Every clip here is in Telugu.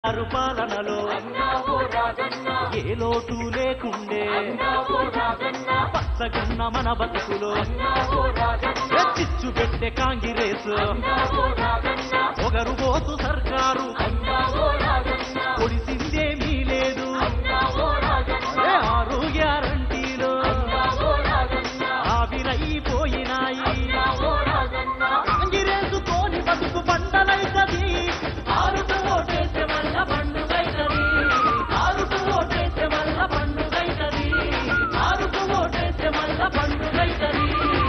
ఆరు పాలనలో ఏ లోటు లేకుండే పచ్చగున్న మన బతుకులో చిచ్చు పెట్టే కాంగిరేసు ఒకరు పోతు సర్కారు పొడిసిందేమీ లేదు ఏ ఆరు గ్యారంటీలో ఆవిరైపోయినాయి కాంగిరేసుకోని బతుకు పండలైతది ఆరుకు ఓటేసే వల్ల పండుగైతది ఆరుకు ఓటేసే వల్ల పండుగైతది ఆరుకు ఓటేసే వల్ల పండుగైతది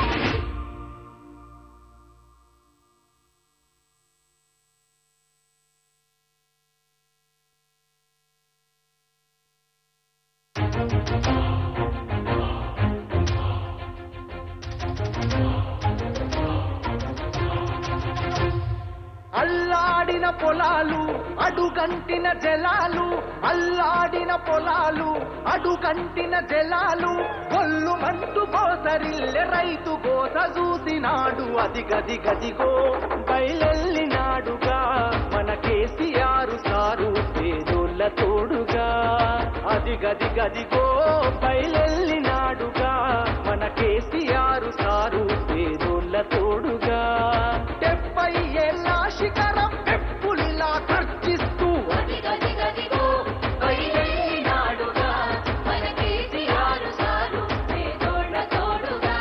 అల్లాడిన పొలాలు అడుగంటిన జలాలు అల్లాడిన పొలాలు అడుగంటిన జలాలు కొల్లు మంటు కోసరిల్లె రైతు కోస చూసినాడు అది గది గదిగో బయలెల్లినాడుగా మన కేసీఆర్ సారు పేదోళ్ళ తోడుగా అది గది గదిగో బయలెల్లినాడుగా మన కేసీఆర్ సారు పేదోళ్ళ తోడుగా డెబ్బై ఏళ్ళ శిఖరం పెప్పుల్లా ఖర్చిస్తూ గది గది గదిగో బయలుదేరినాడుగా మన కేసీఆర్ సారు పేదోళ్ళ తోడుగా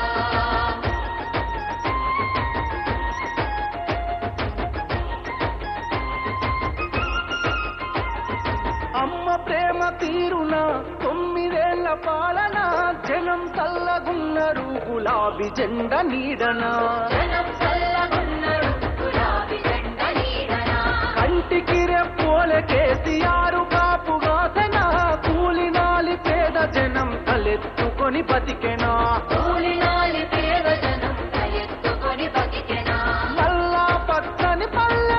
అమ్మ ప్రేమ తీరున తొమ్మిదేళ్ల పాలన జనం చల్లగున్నారు గులాబీ జెండ నీడన జనం చల్లగున్నారు గులాబీ జెండ నీడన కంటికి రెప్పోల కేసీఆర్ కాపుగాసన కూలినాలి పేద జనం తలెత్తుకొని బతికెనా కూలినాలి పేద జనం తలెత్తుకొని బతికెనా మల్లా పచ్చని పల్లె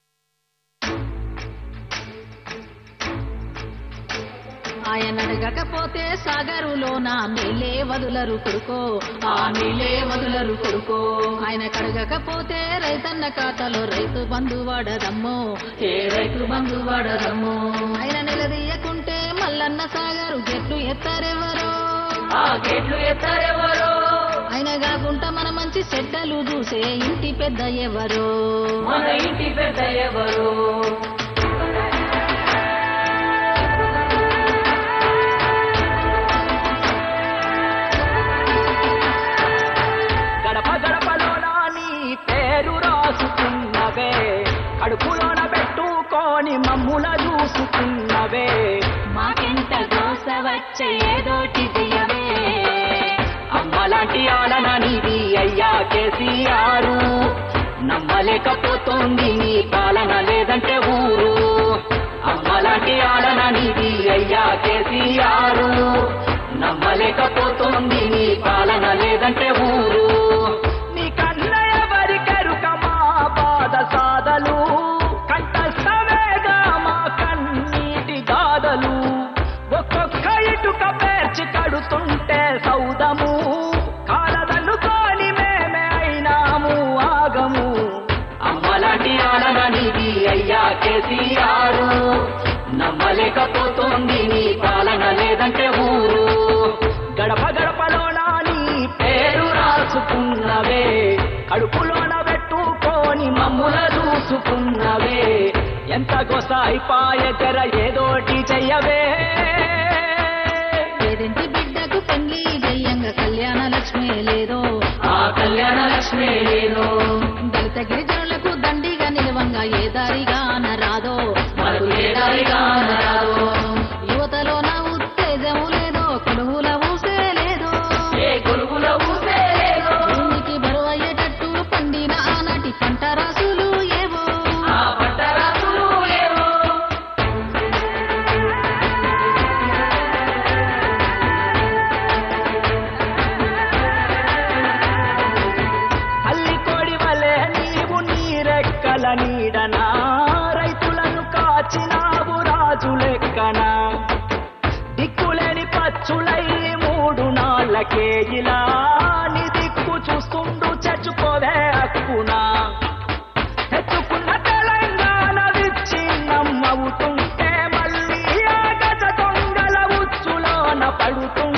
ఆయన అడగకపోతే సాగరులోన మేలే వదులరు కొడుకో ఆ మేలే వదులరు కొడుకో ఆయన కడగకపోతే రైతన్న ఖాతాలో రైతు బంధు వాడదమ్మో ఏ రైతు బంధు వాడదమ్మో ఆయన నిలదీయకుంటే మల్లన్న సాగరు గెట్లు ఎత్తారెవరో ఆ గేట్లు ఎత్తారెవరో ఆయన కాకుండా మన మంచి చెడ్డలు చూసే ఇంటి పెద్ద ఎవరో మన ఇంటి పెద్ద ఎవరో గడప గడపలోన నీ పేరు రాసుకున్నవే కడుపులోన పెట్టుకొని మమ్ముల చూసుకున్నవే మాకెంత దోస వచ్చే ఏదోటి చెయ్యవే అమ్మలాంటి ఆలన నీది అయ్యా కేసీఆర్ నమ్మలేకపోతోంది నీ పాలన లేదంటే ఊరు అమ్మలాంటి ఆలన నీది అయ్యా కేసీఆర్ నమ్మలేకపోతోంది నీ పాలన లేదంటే ఊరు నీ కన్న ఎవరి కరుక మా బాధ సాధలు కంటస్తమేగా మా కన్నీటి గాథలు ఒక్కొక్క ఇటుక పేర్చి కడుతుంటే సౌదము కాలదన్నుకొని మేమే అయినాము ఆగము అమ్మలాంటి ఆలన నీది అయ్యా కేసీఆర్ నమ్మలేకపోతోంది నీ పాలన లేదంటే ఊరు గడప గడపలోన నీ పేరు రాసుకున్నవే కడుపులోన పెట్టుకొని మమ్ముల చూసుకున్నవే ఎంత గొసాయిపాయ జర ఏదోటి చెయ్యవే పేదింటి బిడ్డకు పెళ్లి జయ్యంగా కళ్యాణ లక్ష్మి లేదో ఆ కళ్యాణ లక్ష్మి లేదో దళిత గిరిజనులకు దండిగా నిలవంగా ఏ దారిగా అనరాదో మనకు ఏ దారిగా అనరాదో. యువతలో నా ఉత్తేజము లేదో కొలువుల ఊసే లేదో ఏ కొలుగుల ఊసే లేదో భూమికి బరువు అయ్యేటట్టు పండిన ఆనాటి పంట రాసులు ఏవో ఆ పట్టరాసులు లేవో అల్లి కోడి వలె నీవు నీరెక్కల నీడనా రైతులను కాచినావు రాజు లెక్కనా దిక్కులేని పచ్చులై మూడు నాళ్ళకే ఇలా నీ దిక్కు చూస్తుండు చచ్చుకోవే హక్కునా తెచ్చుకున్న తెలంగాణ విచ్చి నమ్మవుతుంటే పడుతుంటే